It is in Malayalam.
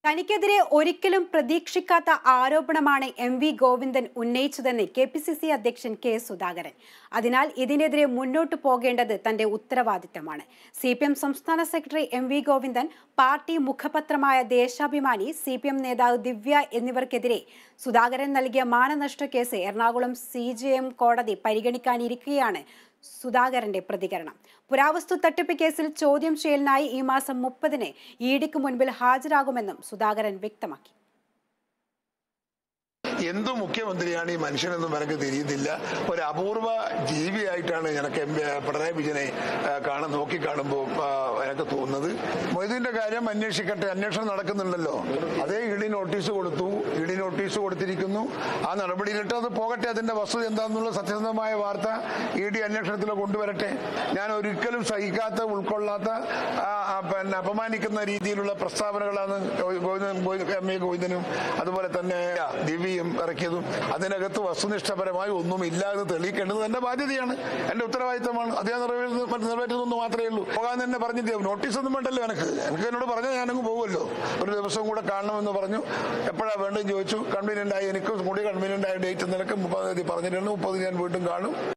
തനിക്കെതിരെ ഒരിക്കലും പ്രതീക്ഷിക്കാത്ത ആരോപണമാണ് എം വി ഗോവിന്ദൻ ഉന്നയിച്ചതെന്ന് കെ പി സി സി അധ്യക്ഷൻ കെ സുധാകരൻ അതിനാൽ ഇതിനെതിരെ മുന്നോട്ടു പോകേണ്ടത് തന്റെ ഉത്തരവാദിത്തമാണ് സി പി എം സംസ്ഥാന secretary M V Govindan party മുഖപത്രമായ ദേശാഭിമാനി സി പി എം നേതാവ് ദിവ്യ എന്നിവർക്കെതിരെ സുധാകരൻ നൽകിയ മാനനഷ്ട case Ernakulam C J M കോടതി പരിഗണിക്കാനിരിക്കുകയാണ് സുധാകരന്റെ പ്രതികരണം പുരാവസ്തു തട്ടിപ്പ് കേസിൽ ചോദ്യം ചെയ്യലിനായി ഈ മാസം മുപ്പതിന് ഇ ഡിക്ക് മുൻപിൽ ഹാജരാകുമെന്നും സുധാകരൻ വ്യക്തമാക്കി എന്തു മുഖ്യമന്ത്രിയാണ് ഈ മനുഷ്യനെന്നും എനിക്ക് തിരിയുന്നില്ല ഒരു അപൂർവ ജീവിയായിട്ടാണ് എനിക്ക് എം പിണറായി വിജയനെ ആ, കാണാൻ നോക്കി കാണുമ്പോൾ എനിക്ക് തോന്നുന്നത് മൊയ്തീന്റെ കാര്യം അന്വേഷിക്കട്ടെ അന്വേഷണം നടക്കുന്നുണ്ടല്ലോ അതേ ഇടി നോട്ടീസ് കൊടുത്തു ഇടി നോട്ടീസ് കൊടുത്തിരിക്കുന്നു ആ നടപടിയിലിട്ട് അത് പോകട്ടെ അതിന്റെ വസ്തുത എന്താണെന്നുള്ള സത്യസന്ധമായ വാർത്ത ഇ ഡി അന്വേഷണത്തിൽ കൊണ്ടുവരട്ടെ ഞാൻ ഒരിക്കലും സഹിക്കാത്ത ഉൾക്കൊള്ളാത്ത ആ, ആ, പിന്നെ അപമാനിക്കുന്ന രീതിയിലുള്ള പ്രസ്താവനകളാണ് ഗോവിന്ദൻ ഗോവിന്ദൻ- എം എ ഗോവിന്ദനും അതുപോലെ തന്നെ ദിവ്യയും ഇറക്കിയതും അതിനകത്ത് വസ്തുനിഷ്ഠപരമായി ഒന്നും ഇല്ലാതെ തെളിയിക്കേണ്ടത് എന്റെ ബാധ്യതയാണ് എന്റെ ഉത്തരവാദിത്തമാണ് അത് ഞാൻ നിറവേറ്റുന്ന നിറവേറ്റുന്നു മാത്രമേ ഉള്ളൂ പോകാൻ തന്നെ പറഞ്ഞിട്ട് നോട്ടീസ് ഒന്നും വേണ്ടല്ലോ എനിക്ക് എനിക്ക് എന്നോട് പറഞ്ഞാൽ ഞാനങ്ങ് പോകുമല്ലോ ഒരു ദിവസം കൂടെ കാണണമെന്ന് പറഞ്ഞു എപ്പോഴാണ് വേണ്ടതെന്ന് ചോദിച്ചു കൺവീനിയന്റ് ആയി എനിക്ക് കൂടി കൺവീനിയന്റ് ആയ ഡേറ്റ് നിലക്ക് മുപ്പതാം തീയതി പറഞ്ഞിട്ടുണ്ട് മുപ്പത് ഞാൻ വീണ്ടും കാണും